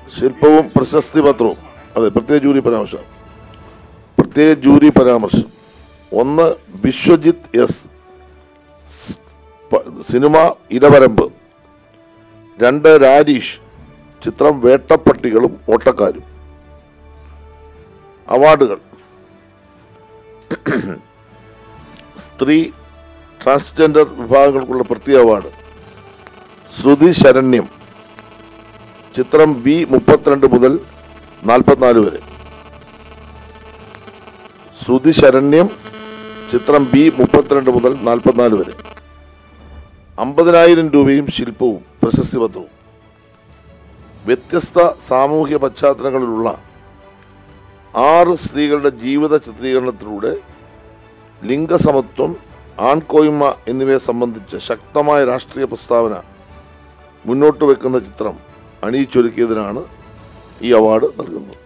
ശില്പവും പ്രശസ്തി പത്രവും അതെ പ്രത്യേക ജൂറി പരാമർശം പ്രത്യേക ജൂറി പരാമർശം ഒന്ന് വിശ്വജിത്ത് എസ് പ- സിനിമ ഇടവരമ്പ് രണ്ട് രാജീഷ് ചിത്രം വേട്ടപ്പട്ടികളും ഓട്ടക്കാരും അവാർഡുകൾ സ്ത്രീ ട്രാൻസ്ജെൻഡർ വിഭാഗങ്ങൾക്കുള്ള പ്രത്യേക അവാർഡ് ശ്രുതി ശരണ്യം ചിത്രം ബി മുപ്പത്തിരണ്ട് മുതൽ നാൽപ്പത്തിനാല് വരെ ശ്രുതി ശരണ്യം ചിത്രം ബി മുപ്പത്തിരണ്ട് മുതൽ നാൽപ്പത്തിനാല് വരെ അമ്പതിനായിരം രൂപയും ശില്പവും പ്രശസ്തി പത്രവും വ്യത്യസ്ത സാമൂഹ്യ പശ്ചാത്തലങ്ങളിലുള്ള ആറ് സ്ത്രീകളുടെ ജീവിത ചിത്രീകരണത്തിലൂടെ ലിംഗസമത്വം ആൺകോയ്മ എന്നിവയെ സംബന്ധിച്ച് ശക്തമായ രാഷ്ട്രീയ പ്രസ്താവന മുന്നോട്ട് വെക്കുന്ന ചിത്രം അണിയിച്ചൊരുക്കിയതിനാണ് ഈ അവാർഡ് നൽകുന്നത്